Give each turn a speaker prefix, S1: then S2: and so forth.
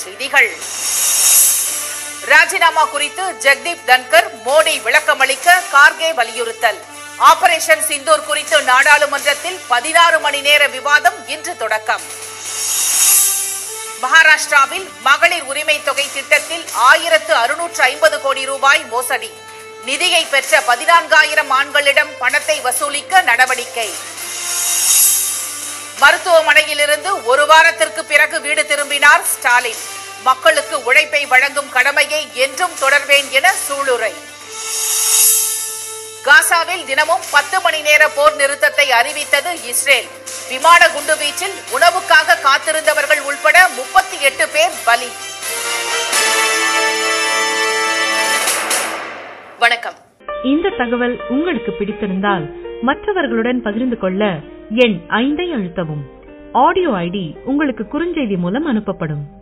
S1: செய்திகள் ராஜினாமா குறித்து ஜெக்தீப் தன்கர் மோடி விளக்கமளிக்க கார்கே வலியுறுத்தல் ஆபரேஷன் சிந்தூர் குறித்து நாடாளுமன்றத்தில் பதினாறு மணி நேர விவாதம் இன்று தொடக்கம் மகாராஷ்டிராவில் மகளிர் உரிமை தொகை திட்டத்தில் ஆயிரத்து அறுநூற்று ஐம்பது கோடி ரூபாய் மோசடி நிதியை பெற்ற பதினான்காயிரம் ஆண்களிடம் பணத்தை வசூலிக்க நடவடிக்கை மருத்துவமனையிலிருந்து ஒரு வாரத்திற்கு பிறகு வீடு திரும்பினார் ஸ்டாலின் மக்களுக்கு உழைப்பை வழங்கும் கடமையை என்றும் தொடர்வேன் என சூளுரை காசாவில் தினமும் பத்து மணி நேர போர் நிறுத்தத்தை அறிவித்தது இஸ்ரேல் விமான குண்டுவீச்சில் உணவுக்காக காத்திருந்தவர்கள் உள்பட முப்பத்தி எட்டு பேர் பலி வணக்கம்
S2: இந்த தகவல் உங்களுக்கு பிடித்திருந்தால் மற்றவர்களுடன் பகிர்ந்து கொள்ள எண் ஐந்தை அழுத்தவும் ஆடியோ ஐடி உங்களுக்கு குறுஞ்செய்தி மூலம் அனுப்பப்படும்